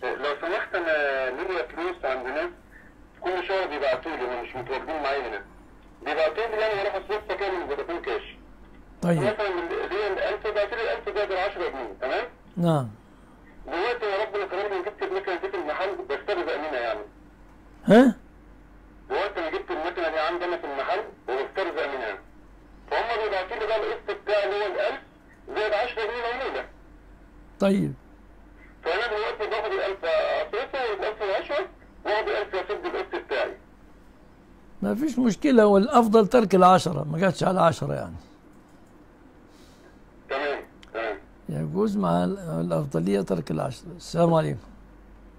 لو سمحت انا ليا فلوس عند ناس كل شهر بيبعتوا لي هم مش متواجدين معايا هنا بيبعتوا لي يعني اروح اصرفها كده من فودافون كاش طيب مثلا من دي 1000 بعتوا لي 1000 ده ب 10 جنيه تمام نعم دلوقتي يا ربنا كرمني جبت المكنه دي في المحل بسترزق منها يعني ها دلوقتي انا جبت المكنه دي عندنا في المحل وبسترزق منها فهم بيبعتوا لي بقى القسط بتاعي اللي هو ال 1000 زائد 10 جنيه العموله طيب فانا دلوقتي باخد ال 1000 اصرفها وال 1010 واخد ال 1000 اسد القسط بتاعي ما فيش مشكلة والأفضل ترك العشرة ما جاتش على عشرة يعني تمام تمام يجوز مع ال- الأفضلية ترك العشرة السلام عليكم